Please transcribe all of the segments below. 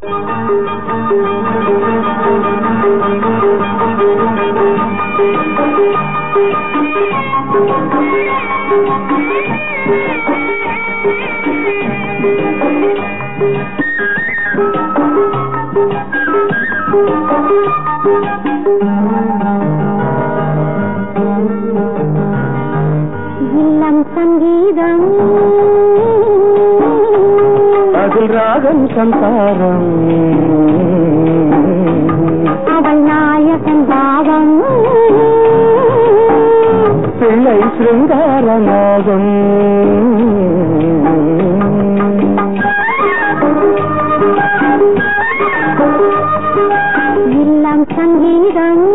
இல்லம் சங்கீதம் அதில் ராகம் சம்சாரம் அவள் நாயகன் பாவம் பிள்ளை சிருங்காரநாதம் இல்லம் சங்கீதம்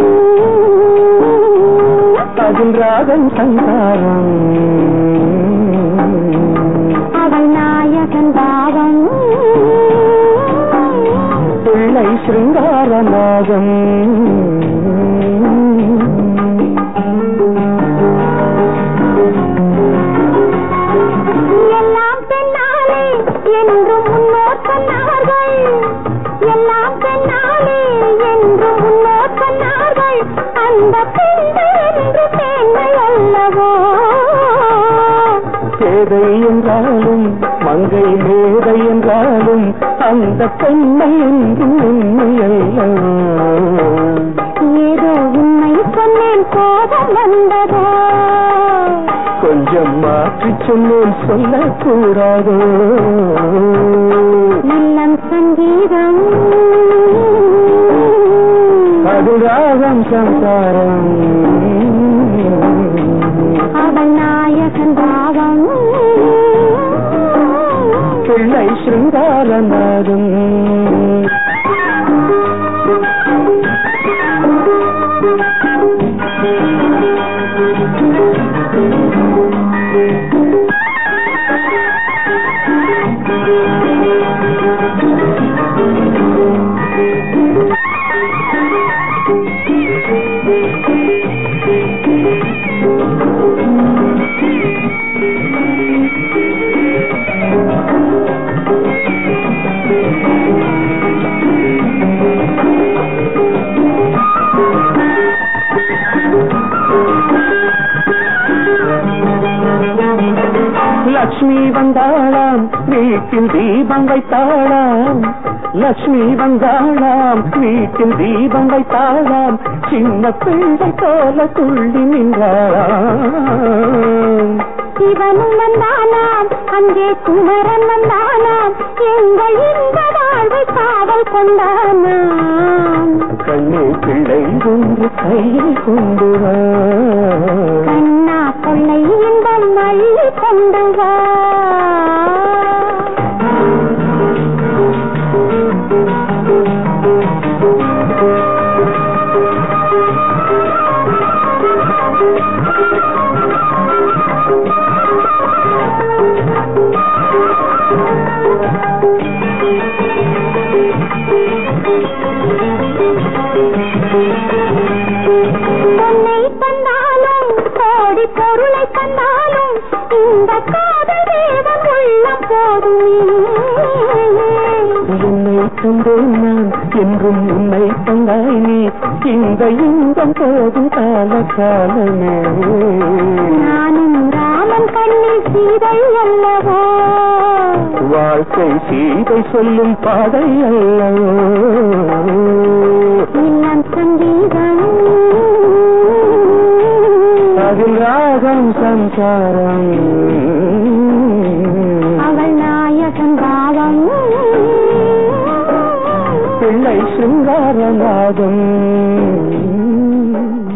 அதில் ராகம் சம்சாரம் அவள் நாயகன் பாவம் பிள்ளை சிருங்காரநாதம் எல்லாம் பெண்ணாலே என்றும் முன்னோர் சொன்னார்கள் எல்லாம் பெண்ணாலே என்றும் முன்னோர் சொன்னார்கள் அந்த பெண்ணை என்று பெண்ணை அல்லவோ பேதை என்றாலும் மங்கை மேதை என்றாலும் அந்த பெண்ணை என்று உண்மை அல்லவா ஏதோ உண்மை சொன்னேன் கோபம் வந்ததோ கொஞ்சம் மாற்றி சொன்னேன் சொல்லக்கூடாதோ இல்லம் சங்கீதம் அது ராகம் சம்சாரம் அவள் நாயகன் பாவம் பிள்ளை சிருங்காரநாதம் லக்ஷ்மி வந்தாளாம் வீட்டில் தீபம் வைத்தாளாம் லக்ஷ்மி வந்தாளாம் வீட்டில் தீபம் வைத்தாளாம் சின்ன பிள்ளை போல துள்ளி நின்றாளாம் சிவனும் வந்தானாம் அங்கே குமரன் வந்தானாம் எங்கள் இந்த வாழ்வை காவல் கொண்டானாம் கண்ணே பிள்ளை ஒன்று கையில் கொண்டு வா கண்ணா கொள்ளை இன்பம் அள்ளி கொண்டு வா பொன்னை தந்தாலும் கோடி பொருளை தந்தாலும் இந்த காதல் தேவன் உள்ளம் போதுமே உன்னை தந்தேன் நான் என்றும் உன்னை தந்தாய் நீ இந்த இன்பம் போதும் கால காலமே நானும் ராமன் கண்ணில் சீதை அல்லவோ வாழ்க்கை சீதை சொல்லும் பாதை அல்லவோ இல்லம் சங்கீதம் அதில் ராகம் சம்சாரம் அவள் நாயகன் பாவம் பிள்ளை சிங்காரநாதம்